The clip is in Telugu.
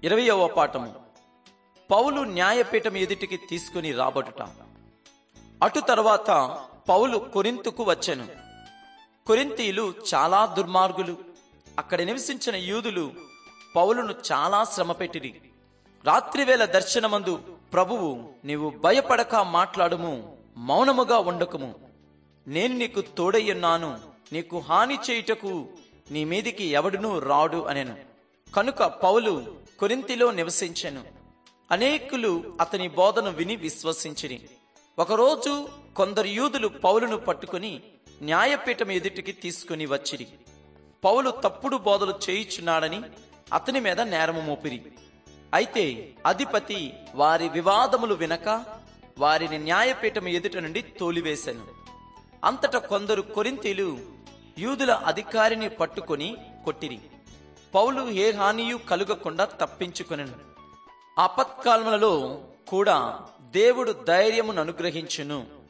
ఇరవయవ పాఠము పౌలు న్యాయపీఠం ఎదుటికి తీసుకుని రాబడుట అటు తర్వాత పౌలు కొరింతుకు వచ్చెను కొరింతీయులు చాలా దుర్మార్గులు అక్కడ నివసించిన యూదులు పౌలును చాలా శ్రమపెట్టిరి రాత్రివేళ దర్శనమందు ప్రభువు నీవు భయపడక మాట్లాడుము మౌనముగా ఉండకుము నేను నీకు తోడయ్యున్నాను నీకు హాని చేయుటకు నీ మీదికి ఎవడునూ రాడు అనెను కనుక పౌలు కొరింతిలో నివసించెను అనేకులు అతని బోధను విని విశ్వసించిరి ఒకరోజు కొందరు యూదులు పౌలును పట్టుకుని న్యాయపీఠం ఎదుటికి తీసుకుని వచ్చిరి పౌలు తప్పుడు బోధలు చేయుచున్నాడని అతని మీద నేరము మోపిరి అయితే అధిపతి వారి వివాదములు వినక వారిని న్యాయపీఠం ఎదుట నుండి తోలివేశాను అంతట కొందరు కొరింతీలు యూదుల అధికారిని పట్టుకొని కొట్టిరి పౌలు ఏ హానియు కలుగకుండా తప్పించుకొనెను ఆపత్కాలములలో కూడా దేవుడు ధైర్యమును అనుగ్రహించును